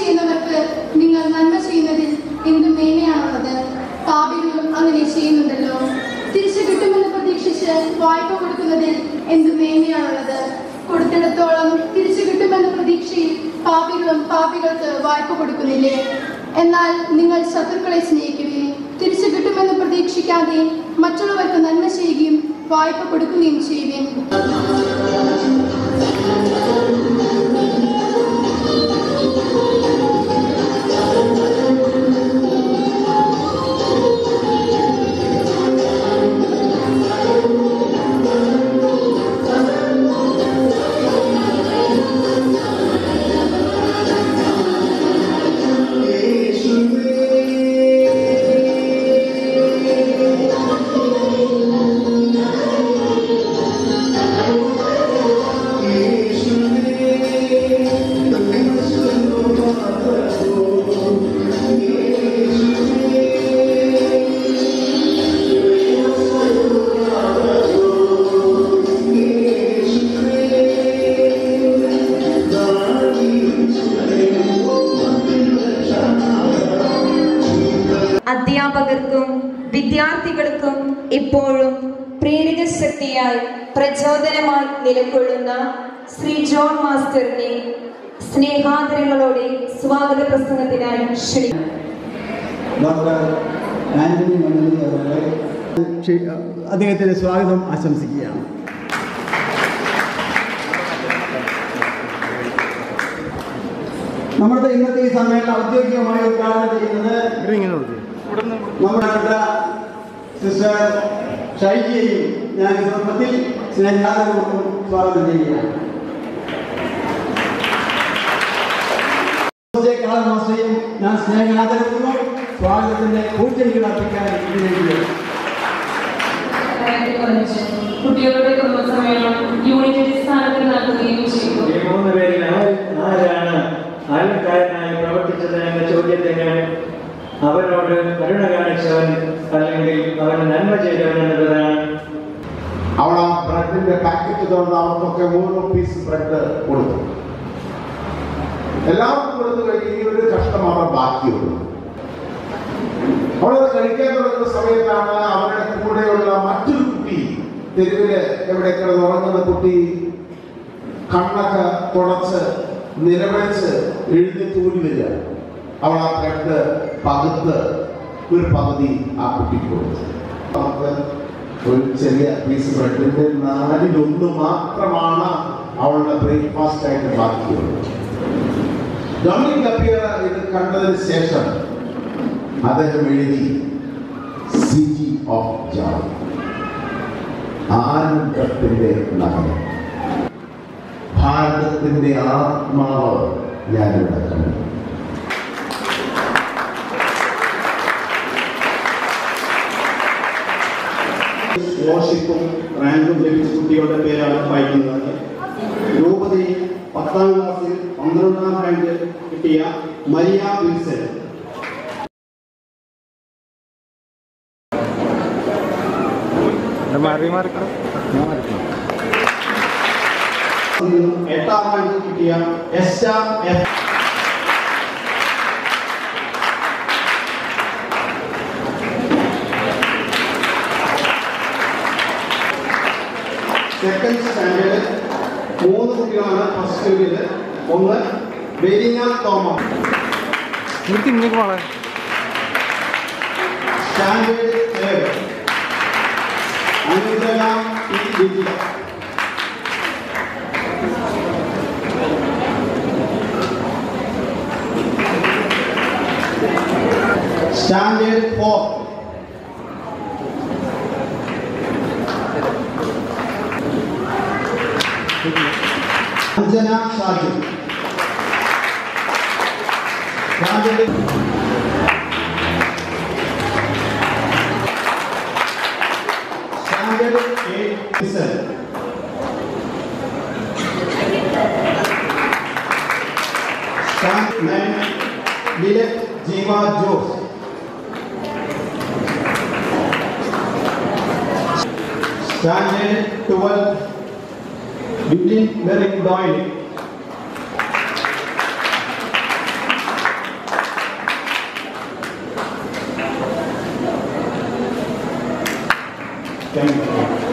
ചെയ്യുന്നവർക്ക് നിങ്ങൾ നന്മ ചെയ്യുന്നതിൽ എന്ത് മേന്മയാണുള്ളത് പാപികളും അങ്ങനെ ചെയ്യുന്നുണ്ടല്ലോ തിരിച്ചു കിട്ടുമെന്ന് പ്രതീക്ഷിച്ച് വായ്പ കൊടുക്കുന്നതിൽ എന്ത് മേന്മയാണുള്ളത് കൊടുത്തിടത്തോളം തിരിച്ചു കിട്ടുമെന്ന പ്രതീക്ഷയിൽ പാപികളും പാപികൾക്ക് വായ്പ കൊടുക്കുന്നില്ലേ എന്നാൽ നിങ്ങൾ ശത്രുക്കളെ സ്നേഹിക്കുകയും തിരിച്ചു കിട്ടുമെന്ന് പ്രതീക്ഷിക്കാതെ മറ്റുള്ളവർക്ക് നന്മ ചെയ്യുകയും വായ്പ കൊടുക്കുകയും ചെയ്യുകയും അധ്യാപകർക്കും വിദ്യാർത്ഥികൾക്കും ഇപ്പോഴും പ്രേരക ശക്തിയായി പ്രചോദനമായി നിലകൊള്ളുന്ന ശ്രീ ജോൺ മാസ്റ്ററിനെ സ്നേഹാദരങ്ങളോടെ സ്വാഗത പ്രസംഗത്തിനായി ക്ഷണിക്കുന്നു ഡോക്ടർ ആന്റണി മണ്ഡലി അവരുടെ ക്ഷി- അദ്ദേഹത്തിന് സ്വാഗതം ആശംസിക്കുകയാണ് നമ്മുടെ ഇന്നത്തെ ഈ സമ്മേളനം ഔദ്യോഗികമായി ഉദ്ഘാടനം ചെയ്യുന്നത് നമ്മുടെ അടുത്ത സിസ്റ്റർ ഷൈജിയെയും ഞാൻ ഈ സന്ദർഭത്തിൽ സ്നേഹാദരപൂർവ്വം സ്വാഗതം ചെയ്യുകയാണ് ജോസെ കാളൻ മാസ്റ്ററെയും ഞാൻ സ്നേഹാദരപൂർവ്വം സ്വാഗതത്തിന്റെ പൂച്ചെടികൾ അർപ്പിക്കാൻ ഇതിലേക്ക് കുട്ടികളുടെ കുടുംബസമ്മേളനം യൂണിറ്റ് അടിസ്ഥാനത്തിൽ നടത്തുകയും ചെയ്തു ഈ മൂന്ന് പേരിൽ ആര് ആരാണ് ആൽക്കാരനായി പ്രവർത്തിച്ചത് എന്ന ചോദ്യത്തിന് അവനോട് കരുണ കാണിച്ചവൻ അല്ലെങ്കിൽ അവന് നന്മ ചെയ്തവൻ എന്നതാണ് അവൾ ആ ബ്രെഡിന്റെ പാക്കറ്റ് തുറന്ന് അവർക്കൊക്കെ മൂന്ന് പീസ് ബ്രെഡ് കൊടുത്തു എല്ലാവർക്കും കൊടുത്തു കഴിഞ്ഞ് ഈ ഒരു കഷ്ടം അവർ ബാക്കിയുള്ളൂ അവളത് കഴിക്കാൻ തുടങ്ങുന്ന സമയത്താണ് അവരുടെ കൂടെയുള്ള മറ്റൊരു കുട്ടി തെരുവില് എവിടെ കിടന്ന് ഉറങ്ങുന്ന കുട്ടി കണ്ണൊക്കെ തുടച്ച് നിലവിളിച്ച് എഴുതി തൂടി വരിക അവൾ ആ ബ്രെഡ് പകുത്ത് ഒരു പകുതി ആ കുട്ടിക്ക് കൊടുത്തു നമുക്ക് ഒരു ചെറിയ പീസ് ബ്രെഡിന്റെ നാലിലൊന്ന് മാത്രമാണ് അവളുടെ ബ്രേക്ക്ഫാസ്റ്റ് ആയിട്ട് ബാക്കിയുള്ളത് ഡൊമിനിക് അപ്പിയർ ഇത് കണ്ടതിന് ശേഷം അദ്ദേഹം എഴുതി സിറ്റി ഓഫ് ജോയ് ആനന്ദത്തിന്റെ നഗരം ഭാരതത്തിന്റെ ആത്മാവ് ഞാനിവിടെ കണ്ടു സ്കോളർഷിപ്പും റാങ്കും ലഭിച്ച കുട്ടികളുടെ പേരാണ് വായിക്കുന്നത് രൂപതയിൽ പത്താം ക്ലാസ്സിൽ പന്ത്രണ്ടാം റാങ്ക് കിട്ടിയ മരിയ വിൽസൺ എട്ടാം റാങ്ക് കിട്ടിയ എസ്റ്റ എഫ് സെക്കൻഡ് സ്റ്റാൻഡേർഡ് മൂന്ന് കുട്ടികളാണ് ഫസ്റ്റ് ഗ്രേഡിൽ ഒന്ന് Belina Thomas standard third Anujala T Vijila standard four Anjana Shaju standard standard eight seven stand nine Lilak Jeeva Jose standard twelve William Merin Doyil thank U